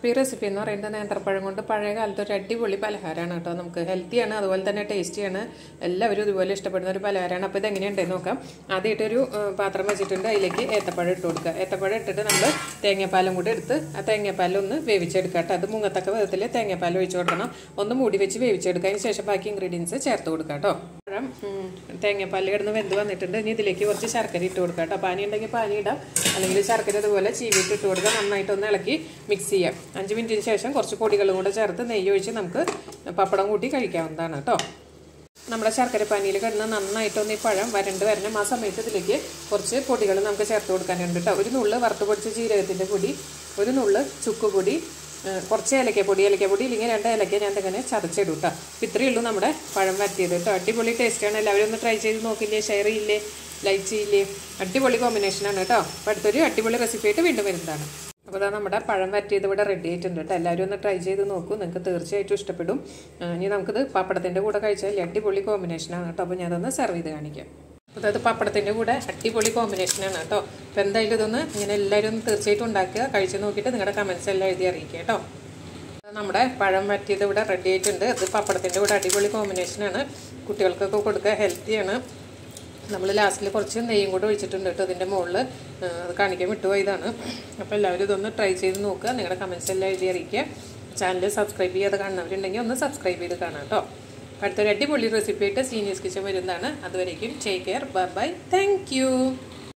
അപ്പോൾ ഈ റെസിപ്പി എന്ന് പറയുന്നത് നേന്ത്രപ്പഴം കൊണ്ട് പഴയ കാലത്ത് ഒരു അടിപൊളി പലഹാരമാണ് കേട്ടോ നമുക്ക് ഹെൽത്തിയാണ് അതുപോലെ തന്നെ ടേസ്റ്റിയാണ് എല്ലാവരും ഇതുപോലെ ഇഷ്ടപ്പെടുന്ന ഒരു പലഹാരമാണ് അപ്പോൾ ഇതെങ്ങനെയുണ്ടെന്ന് നോക്കാം ആദ്യമായിട്ടൊരു ഏഹ്, പാത്രം വെച്ചിട്ടുണ്ട് അതിലേക്ക് ഏത്തപ്പഴം ഇട്ട് കൊടുക്കുക ഏത്തപ്പഴം ഇട്ടിട്ട് നമ്മൾ തേങ്ങാപ്പാലും കൂടി എടുത്ത് ആ തേങ്ങാപ്പാലും ഒന്ന് വേവിച്ചെടുക്കുക കേട്ടോ അത് മുങ്ങത്തക്ക വിധത്തിൽ തേങ്ങാപ്പാൽ ഒഴിച്ച് കൊടുക്കണം ഒന്ന് മൂടി വെച്ച് വേവിച്ചെടുക്കുക അതിന് ശേഷം ബാക്കി ഇൻഗ്രീഡിയൻസ് ചേർത്ത് കൊടുക്കുക കേട്ടോ പഴം ഉം, തേങ്ങാപ്പാൽ കിടന്ന് വെന്ത് വന്നിട്ടുണ്ട് ഇനി ഇതിലേക്ക് കുറച്ച് ശർക്കര ഇട്ട് കൊടുക്കുക കേട്ടോ പാനി ഉണ്ടെങ്കിൽ പാനി ഇടാം അല്ലെങ്കിൽ ശർക്കര ഇതുപോലെ ചീവിട്ട് ഇട്ട് കൊടുക്കുക നന്നായിട്ടൊന്ന് ഇളക്കി മിക്സ് ചെയ്യാം അഞ്ച് മിനിറ്റിന് ശേഷം കുറച്ച് പൊടികളും കൂടെ ചേർത്ത് നെയ്യ് ഒഴിച്ച് നമുക്ക് പപ്പടം കൂട്ടി കഴിക്കാവുന്നതാണ് കേട്ടോ നമ്മുടെ ശർക്കര പാനിയിൽ കിടന്ന് നന്നായിട്ടൊന്ന് ഈ പഴം വരണ്ട് വരണം ആ സമയത്ത് ഇതിലേക്ക് കുറച്ച് പൊടികൾ നമുക്ക് ചേർത്ത് കൊടുക്കാനുണ്ട് കേട്ടോ ഒരു നുള്ള് വറുത്ത് പൊടിച്ച ജീരകത്തിൻ്റെ പൊടി ഒരു നുള്ള് ചുക്കുപൊടി ഏഹ് കുറച്ച് ഏലക്കപ്പൊടി ഏലക്കപ്പൊടി ഇല്ലെങ്കിൽ രണ്ട് ഏലക്ക ഞാൻ ഇങ്ങനെ ചതച്ചിടും കേട്ടോ അപ്പോൾ ഇത്രയേ ഉള്ളൂ നമ്മുടെ പഴം വരട്ടിയത് കേട്ടോ അടിപൊളി ടേസ്റ്റാണ് എല്ലാവരും ഒന്ന് ട്രൈ ചെയ്ത് നോക്കില്ലേ ഷെയർ ചെയ്യില്ലേ ലൈക്ക് ചെയ്യില്ലേ അടിപൊളി കോമ്പിനേഷനാണ് കേട്ടോ അപ്പോൾ അടുത്തൊരു അടിപൊളി റെസിപ്പി ആയിട്ട് വീണ്ടും വരുന്നതാണ് അപ്പോൾ അതാ നമ്മുടെ പഴം വരട്ടിയത് ഇവിടെ റെഡി ആയിട്ടുണ്ട് കേട്ടോ എല്ലാവരും ഒന്ന് ട്രൈ ചെയ്ത് നോക്കൂ നിങ്ങൾക്ക് തീർച്ചയായിട്ടും ഇഷ്ടപ്പെടും ആ, ഇനി നമുക്കിത് പപ്പടത്തിൻ്റെ കൂടെ കഴിച്ചാൽ അടിപൊളി കോമ്പിനേഷനാണ് കേട്ടോ അപ്പോൾ ഞാനതൊന്ന് സെർവ് ചെയ്ത് കാണിക്കാം അപ്പോൾ അത് പപ്പടത്തിൻ്റെ കൂടെ അടിപൊളി കോമ്പിനേഷനാണ് കേട്ടോ അപ്പോൾ എന്തായാലും ഇതൊന്ന് ഇങ്ങനെ എല്ലാവരും ഒന്ന് തീർച്ചയായിട്ടും ഉണ്ടാക്കുക കഴിച്ച് നോക്കിയിട്ട് നിങ്ങളുടെ കമൻസ് എല്ലാം എഴുതി അറിയിക്കുക കേട്ടോ നമ്മുടെ പഴം വറ്റിയത് ഇവിടെ റെഡി ആയിട്ടുണ്ട് ഇത് പപ്പടത്തിൻ്റെ കൂടെ അടിപൊളി കോമ്പിനേഷനാണ് കുട്ടികൾക്കൊക്കെ കൊടുക്കുക ഹെൽത്തിയാണ് നമ്മൾ ലാസ്റ്റിൽ കുറച്ച് നെയ്യും കൂടെ ഒഴിച്ചിട്ടുണ്ട് കേട്ടോ ഇതിൻ്റെ മുകളിൽ അത് കാണിക്കാൻ വിട്ടുപോയതാണ് അപ്പോൾ എല്ലാവരും ഇതൊന്ന് ട്രൈ ചെയ്ത് നോക്കുക നിങ്ങളുടെ കമൻസ് എല്ലാം എഴുതി അറിയിക്കുക ചാനൽ സബ്സ്ക്രൈബ് ചെയ്യാതെ കാണുന്നവരുണ്ടെങ്കിൽ ഒന്ന് സബ്സ്ക്രൈബ് ചെയ്ത് കാണാം കേട്ടോ അടുത്തൊരു അടിപൊളി റെസിപ്പി ആയിട്ട് സീനിയേഴ്സ് കിച്ചൻ വരുന്നതാണ് അതുവരേക്കും take care bye bye thank